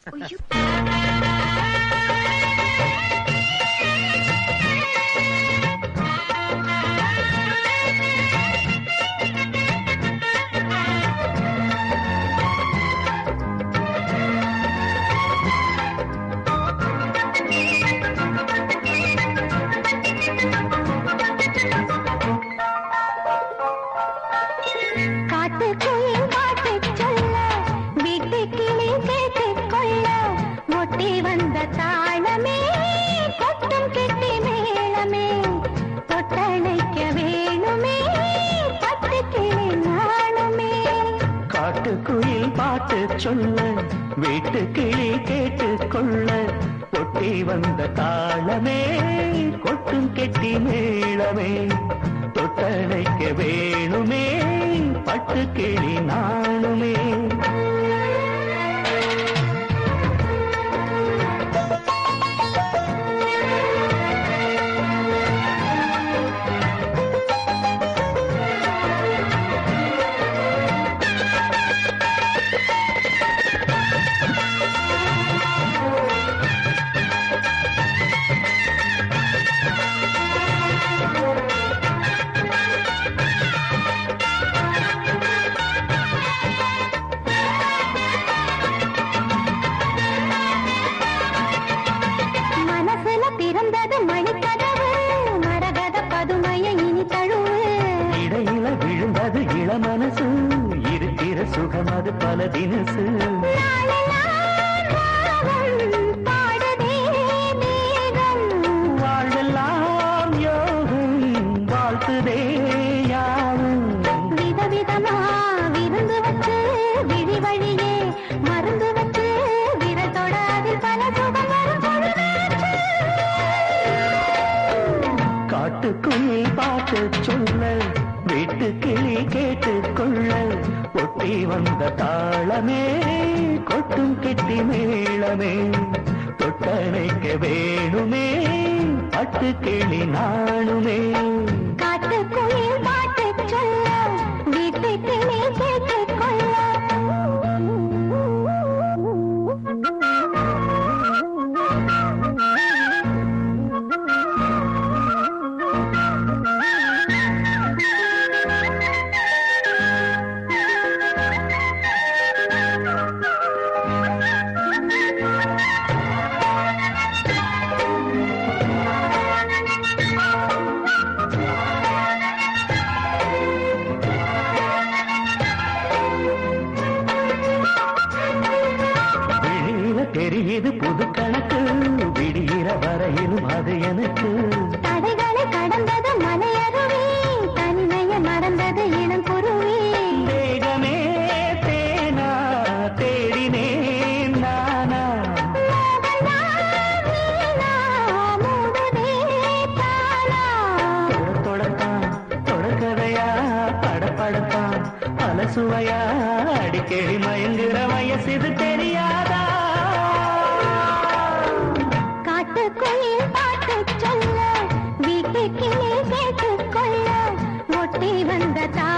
காட்டுக்குயில் பாட்டு சொல்ல வீட்டு கிளி கேட்டுக் கொள்ள ஒட்டி வந்த தாளமே கொட்டும் கெட்டி மேளமே தொட்டணைக்க வேணுமே பட்டு கிளி நாணுமே காட்டுக்குயில் பாட்டு சொல்ல வீட்டு கிளி கேட்டு கொள்ள ஒட்டி வந்த தாளமே கொட்டும் கெட்டி மேளமே தொட்டணைக்க வேணுமே பட்டு கிளி நாணுமே மனசுல பிறந்தது மணிக்கதவு மரகத பதுமைய இனி தழுவு இடையில விழுந்தது இளமனசு இருக்கிற சுகம் அது பல தினசு நாளெல்லாம் ராகம் பாடுதே மேகம் வாழ்வெல்லாம் யோகம் வாழ்த்துதே யாவும் விதவிதமா விருந்து வச்சு விழி வழியே மருந்து வச்சு விரல் தொட அதில் பல சுகம் வரும் பொழுதாச்சு. காட்டுக்குயில் பாட்டு சொல்ல வீட்டு கிளி கேட்டு கொள்ள ஒட்டி வந்த தாளமே கொட்டும் கெட்டி மேளமே தொட்டணைக்க வேணுமே பட்டு கிளி நாணுமே காட்டுக்குயில் பாட்டு சொல்ல வீட்டு கிளி கேட்டுக் வெளியில தெரியுது புது கணக்கு விடிகிற வரையிலும் அது எனக்கு தடைகளை கடந்தது மலையருவி தனிமைய மறந்தது இளங்குருவி வேகமே தேனா தேடினேன் நானா மோகந்தான் வீணா, மூடுதே தானா. தொட தொடத்தான் தொடக்கதையா படப்படத்தான் பல சுவையா அடிக்கடி மயங்குற வயசு இது தெரியாதா காட்டுக்குயில் பாட்டு சொல்ல வீட்டு கிளி கேட்டுக் கொள்ள ஒட்டி வந்த தா